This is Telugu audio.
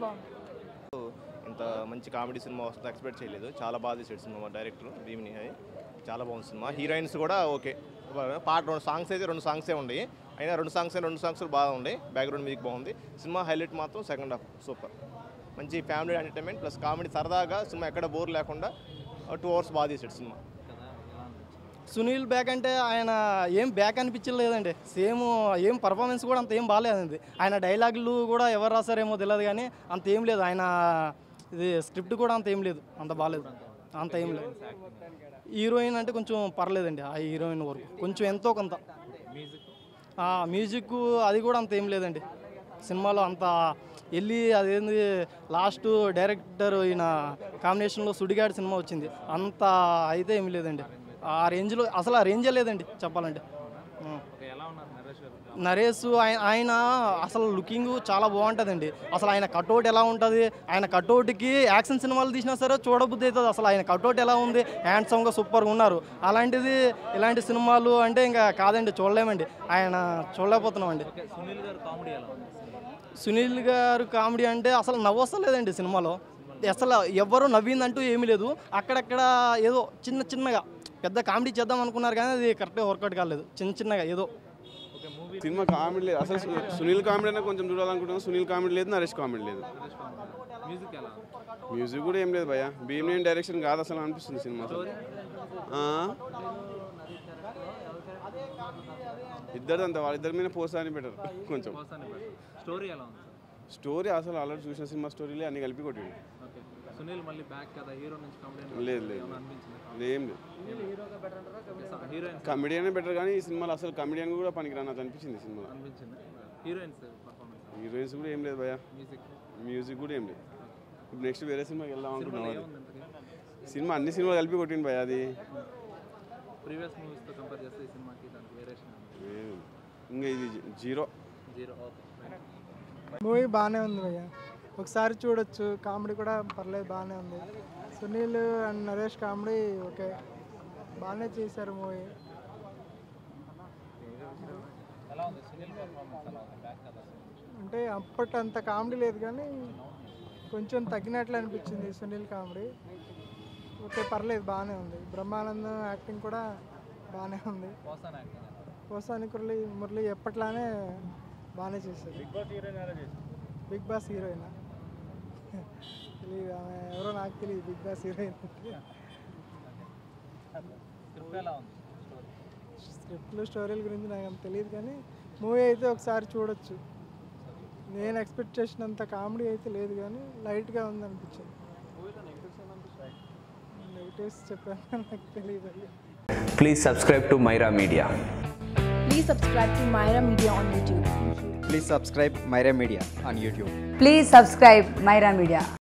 బాగుంది ఇంత మంచి కామెడీ సినిమా వస్తుంది ఎక్స్పెక్ట్ చేయలేదు చాలా బాగా తీసాడు సినిమా డైరెక్టర్ భీమిని అది చాలా బాగుంది సినిమా హీరోయిన్స్ కూడా ఓకే పాట రెండు సాంగ్స్ అయితే రెండు సాంగ్సే ఉన్నాయి అయినా రెండు సాంగ్స్ రెండు సాంగ్స్ బాగుంది బ్యాక్గ్రౌండ్ మ్యూజిక్ బాగుంది సినిమా హైలైట్ మాత్రం సెకండ్ హాఫ్ సూపర్ మంచి ఫ్యామిలీ ఎంటర్టైన్మెంట్ ప్లస్ కామెడీ సరదాగా సినిమా ఎక్కడ బోర్ లేకుండా టూ అవర్స్ బాగా తీసాడు సినిమా సునీల్ బ్యాక్ అంటే ఆయన ఏం బ్యాక్ అనిపించలేదండి సేమ్ ఏం పర్ఫార్మెన్స్ కూడా అంత ఏం బాగాలేదండి ఆయన డైలాగులు కూడా ఎవరు రాశారేమో తెలియదు కానీ అంత ఏం లేదు ఆయన ఇది స్క్రిప్ట్ కూడా అంత ఏం లేదు అంత బాగాలేదు అంత ఏం లేదు హీరోయిన్ అంటే కొంచెం పర్లేదండి ఆ హీరోయిన్ వరకు కొంచెం ఎంతో కొంత ఆ మ్యూజిక్ అది కూడా అంత ఏం లేదండి సినిమాలో అంత వెళ్ళి అదేంది లాస్ట్ డైరెక్టర్ ఈయన కాంబినేషన్లో సుడిగాడి సినిమా వచ్చింది అంత అయితే ఏం లేదండి ఆ రేంజ్లో అసలు ఆ రేంజే లేదండి చెప్పాలంటే ఉం. నరేష్ ఆయన ఆయన అసలు లుకింగ్ చాలా బాగుంటుందండి అసలు ఆయన కట్అవుట్ ఎలా ఉంటుంది ఆయన కట్అవుట్కి యాక్షన్ సినిమాలు తీసినా సరే చూడబుద్ధి అవుతుంది అసలు ఆయన కట్అవుట్ ఎలా ఉంది హ్యాండ్సమ్గా సూపర్గా ఉన్నారు అలాంటిది ఇలాంటి సినిమాలు అంటే ఇంకా కాదండి చూడలేమండి ఆయన చూడలేకపోతున్నామండి సునీల్ గారు కామెడీ అంటే అసలు నవ్వొస్తలేదండి సినిమాలో అసలు ఎవరు నవ్విందంటూ ఏమీ లేదు అక్కడక్కడ ఏదో చిన్న చిన్నగా పెద్ద కామెడీ చేద్దాం అనుకున్నారు కానీ అది కరెక్ట్గా వర్కౌట్ కాలేదు చిన్న చిన్నగా ఏదో సినిమా కామెడీ లేదు అసలు సు- సునీల్ కామెడీ అయినా కొంచెం చూడాలనుకుంటున్నాను సునీల్ కామెడీ లేదు నరేష్ కామెడీ లేదు మ్యూజిక్ కూడా ఏం లేదు భయ్య భీమనేని డైరెక్షన్ కాదు అసలు అనిపిస్తుంది సినిమా అసలు. ఆ? ఇద్దరు అంత వాళ్ళిద్దరి మీద పోస్తా అని బెటర్ కొంచెం స్టోరీ ఎలా ఉంది స్టోరీ అసలు ఆల్రెడీ చూసిన సినిమా స్టోరీలే అన్ని కలిపి కొట్టిండు ఓకే సునీల్ మళ్ళీ బ్యాక్ కదా హీరో నుంచి కంప్లైంట్ లేదు లేదు అనిపించింది ఏం లేదు హీరోయిన్స్ కమెడియన్ బెటర్ కానీ ఈ సినిమాలో అసలు కమెడియన్ కూడా పనికిరా నాకు అనిపించింది ఈ సినిమాలో అనిపించింది హీరోయిన్స్ పర్ఫార్మెన్స్ హీరోయిన్స్ కూడా ఏం లేదు భయ్య మ్యూజిక్ మ్యూజిక్ కూడా ఏం లేదు ఇప్పుడు నెక్స్ట్ వేరే సినిమాకి వెళ్దాం అనుకున్నాం అది ఏముంది ఇంతకీ సినిమా అన్ని సినిమాలు కలిపి కొట్టింది భయ అది ప్రీవియస్ మూవీస్తో కంపేర్ చేస్తే ఈ సినిమాకి దానికి వేరియేషన్ లేదు. ఇంకా ఇది జీ- జీరో జీరో ఓకే మూవీ బాగానే ఉంది భయ్య ఒకసారి చూడొచ్చు కామెడీ కూడా పర్లేదు బాగానే ఉంది Sunil and Naresh comedy okay బాగానే చేశారు మూవీ ఎలా ఉంది సునీల్ పర్ఫార్మెన్స్ ఎలా ఉంది బ్యాక్ కదా అంటే అప్పటి అంత కామెడీ లేదు కానీ కొంచెం తగ్గినట్లు అనిపించింది సునీల్ కామెడీ ఓకే పర్లేదు బాగానే ఉంది బ్రహ్మానందం యాక్టింగ్ కూడా బాగానే ఉంది పోసాన్ యాక్టింగ్ పోసాని మురళి మురళి ఎప్పట్లానే బాగానే చేశారు బిగ్ బాస్ హీరోయిన్ తెలియదు ఆమె ఎవరో నాకు తెలియదు బిగ్ బాస్ హీరోయిన్ స్క్రిప్ట్ ఎలా ఉంది స్క్రిప్ట్లు స్టోరీల గురించి నాకు అంత తెలియదు కానీ మూవీ అయితే ఒకసారి చూడొచ్చు నేను ఎక్స్పెక్ట్ చేసినంత కామెడీ అయితే లేదు కానీ లైట్గా ఉంది అనిపించింది నెగిటివ్స్ చెప్పాను నాకు తెలియదు Please subscribe to Myra Media. Please subscribe to Myra Media on YouTube. Please subscribe Myra Media on YouTube. Please subscribe Myra Media.